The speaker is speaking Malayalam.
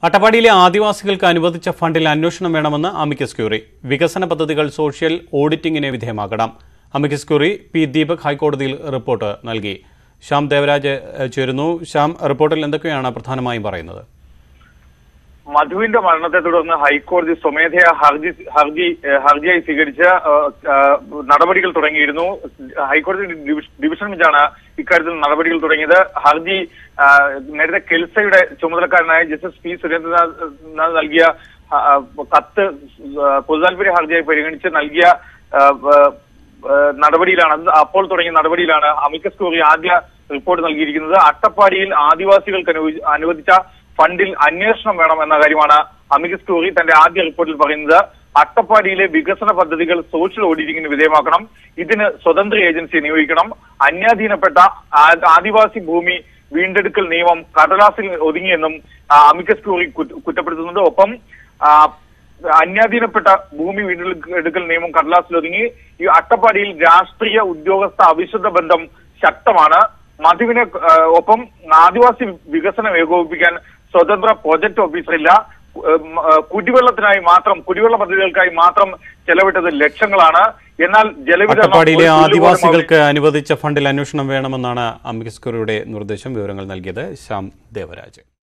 അട്ടപ്പാടിയിലെ ആദിവാസികൾക്ക് അനുവദിച്ച ഫണ്ടിൽ അന്വേഷണം വേണമെന്ന് അമിക്കസ് ക്യൂറി വികസന പദ്ധതികൾ സോഷ്യൽ ഓഡിറ്റിംഗിന് വിധേയമാക്കണം അമിക്കസ് ക്യൂറി പി ദീപക് ഹൈക്കോടതിയിൽ റിപ്പോർട്ട് നൽകി ശ്യാം ദേവരാജ് ഏഹ്, ചേരുന്നു ശ്യാം റിപ്പോർട്ടിൽ എന്തൊക്കെയാണ് പ്രധാനമായും പറയുന്നത് മധുവിന്റെ മരണത്തെ തുടർന്ന് ഹൈക്കോടതി സ്വമേധയാ ഹർജി ഹർജി ഏഹ് ഹർജിയായി സ്വീകരിച്ച ഏഹ്, ഏഹ്, നടപടികൾ തുടങ്ങിയിരുന്നു ഹൈക്കോടതി ഡിവിഷ- ഡിവിഷൻ ബെഞ്ചാണ് ഇക്കാര്യത്തിൽ നടപടികൾ തുടങ്ങിയത് ഹർജി ആഹ്, നേരത്തെ കെൽസയുടെ ചുമതലക്കാരനായ ജസ്റ്റിസ് പി സുരേന്ദ്രനാഥ് നാഥ് നൽകിയ ആഹ്, കത്ത് ആഹ്, പൊതുതാൽപര്യ ഹർജിയായി പരിഗണിച്ച് നൽകിയ ആഹ്, ആഹ്, ആഹ്, നടപടിയിലാണ് അത് അപ്പോൾ തുടങ്ങിയ നടപടിയിലാണ് അമിക്കസ് ക്യൂറി ആദ്യ റിപ്പോർട്ട് നൽകിയിരിക്കുന്നത് അട്ടപ്പാടിയിൽ ആദിവാസികൾക്ക് അനുവദി- അനുവദിച്ച ഫണ്ടിൽ അന്വേഷണം വേണം എന്ന കാര്യമാണ് അമിക്കസ് ക്യൂറി തന്റെ ആദ്യ റിപ്പോർട്ടിൽ പറയുന്നത് അട്ടപ്പാടിയിലെ വികസന പദ്ധതികൾ സോഷ്യൽ ഓഡിറ്റിംഗിന് വിധേയമാക്കണം ഇതിന് സ്വതന്ത്ര ഏജൻസിയെ നിയോഗിക്കണം അന്യാധീനപ്പെട്ട ആ- ആദിവാസി ഭൂമി വീണ്ടെടുക്കൽ നിയമം കടലാസിൽ ഒതുങ്ങിയെന്നും ആ, അമിക്കസ് ക്യൂറി കുറ്റ- കുറ്റപ്പെടുത്തുന്നുണ്ട് ഒപ്പം ആ, അന്യാധീനപ്പെട്ട ഭൂമി വീണ്ടെടുക്കൽ നിയമം കടലാസിൽ ഒതുങ്ങി ഈ അട്ടപ്പാടിയിൽ രാഷ്ട്രീയ ഉദ്യോഗസ്ഥ അവിശുദ്ധ ബന്ധം ശക്തമാണ് മധുവിനെ ആ, ഒപ്പം ആദിവാസി വികസനം ഏകോപിപ്പിക്കാൻ സ്വതന്ത്ര പ്രൊജക്ട് ഓഫീസർ ഇല്ല ഉം, ആ, കുടിവെള്ളത്തിനായി മാത്രം കുടിവെള്ള പദ്ധതികൾക്കായി മാത്രം ചെലവിട്ടത് ലക്ഷങ്ങളാണ് എന്നാൽ ജലവിതരണം അട്ടപ്പാടിയിലെ ഒരു തുള്ളി പോലും ആദിവാസികൾക്ക് അനുവദിച്ച ഫണ്ടിൽ അന്വേഷണം വേണമെന്നാണ് അമിക്കസ് ക്യൂറിയുടെ നിർദ്ദേശം വിവരങ്ങൾ നൽകിയത് ശ്യാം ദേവരാജ്